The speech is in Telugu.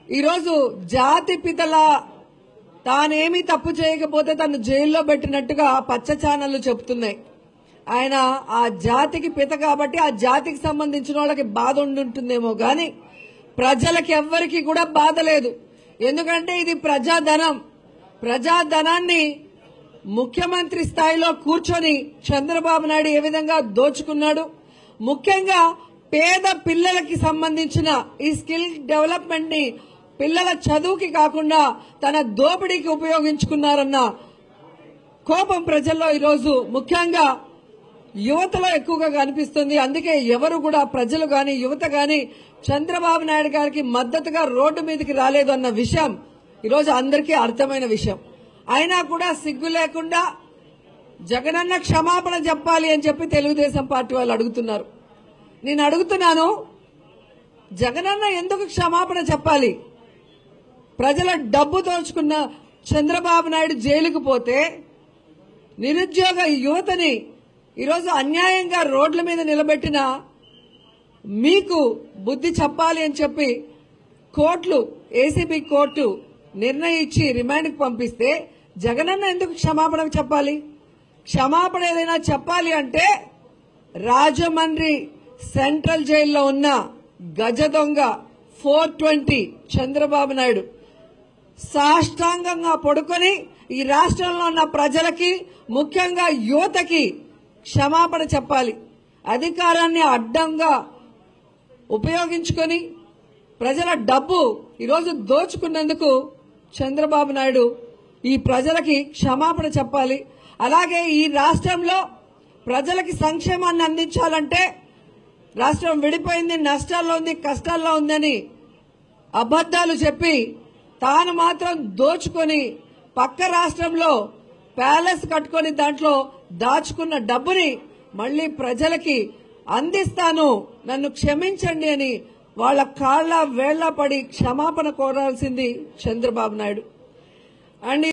ఈరోజు జాతి పితల తానేమీ తప్పు చేయకపోతే తను జైల్లో పెట్టినట్టుగా పచ్చ ఛానళ్లు చెప్తున్నాయి ఆయన ఆ జాతికి పిత కాబట్టి ఆ జాతికి సంబంధించిన వాళ్ళకి బాధ ఉండుంటుందేమో గాని ప్రజలకి ఎవ్వరికి కూడా బాధ లేదు ఎందుకంటే ఇది ప్రజాధనం ప్రజాధనాన్ని ముఖ్యమంత్రి స్థాయిలో కూర్చొని చంద్రబాబు నాయుడు ఏ విధంగా దోచుకున్నాడు ముఖ్యంగా పేద పిల్లలకి సంబంధించిన ఈ స్కిల్ డెవలప్మెంట్ ని పిల్లల చదువుకి కాకుండా తన దోపిడీకి ఉపయోగించుకున్నారన్న కోపం ప్రజల్లో ఈరోజు ముఖ్యంగా యువతలో ఎక్కువగా కనిపిస్తుంది అందుకే ఎవరు కూడా ప్రజలు గాని యువత గాని చంద్రబాబు నాయుడు గారికి మద్దతుగా రోడ్డు మీదకి రాలేదు అన్న విషయం ఈరోజు అందరికీ అర్థమైన విషయం అయినా కూడా సిగ్గు లేకుండా జగనన్న క్షమాపణ చెప్పాలి అని చెప్పి తెలుగుదేశం పార్టీ వాళ్ళు అడుగుతున్నారు నేను అడుగుతున్నాను జగనన్న ఎందుకు క్షమాపణ చెప్పాలి ప్రజల డబ్బు దోచుకున్న చంద్రబాబు నాయుడు జైలుకు పోతే నిరుద్యోగ యువతని ఈరోజు అన్యాయంగా రోడ్ల మీద నిలబెట్టిన మీకు బుద్ధి చెప్పాలి అని చెప్పి కోర్టులు ఏసీబీ కోర్టు నిర్ణయించి రిమాండ్కి పంపిస్తే జగనన్న ఎందుకు క్షమాపణ చెప్పాలి క్షమాపణ ఏదైనా చెప్పాలి అంటే రాజమండ్రి సెంట్రల్ జైల్లో ఉన్న గజ దొంగ ఫోర్ ట్వంటీ చంద్రబాబు నాయుడు సాష్టాంగంగా పడుకొని ఈ రాష్ట్రంలో ఉన్న ప్రజలకి ముఖ్యంగా యువతకి క్షమాపణ చెప్పాలి అధికారాన్ని అడ్డంగా ఉపయోగించుకొని ప్రజల డబ్బు ఈరోజు దోచుకున్నందుకు చంద్రబాబు నాయుడు ఈ ప్రజలకి క్షమాపణ చెప్పాలి అలాగే ఈ రాష్ట్రంలో ప్రజలకి సంక్షేమాన్ని అందించాలంటే రాష్ట్రం విడిపోయింది నష్టాల్లో ఉంది కష్టాల్లో ఉందని అబద్దాలు చెప్పి తాను మాత్రం దోచుకొని పక్క రాష్ట్రంలో ప్యాలెస్ కట్టుకొని దాంట్లో దాచుకున్న డబ్బుని మళ్లీ ప్రజలకి అందిస్తాను నన్ను క్షమించండి అని వాళ్ళ కాళ్ల వేళ్ల పడి క్షమాపణ కోరాల్సింది చంద్రబాబు నాయుడు అండ్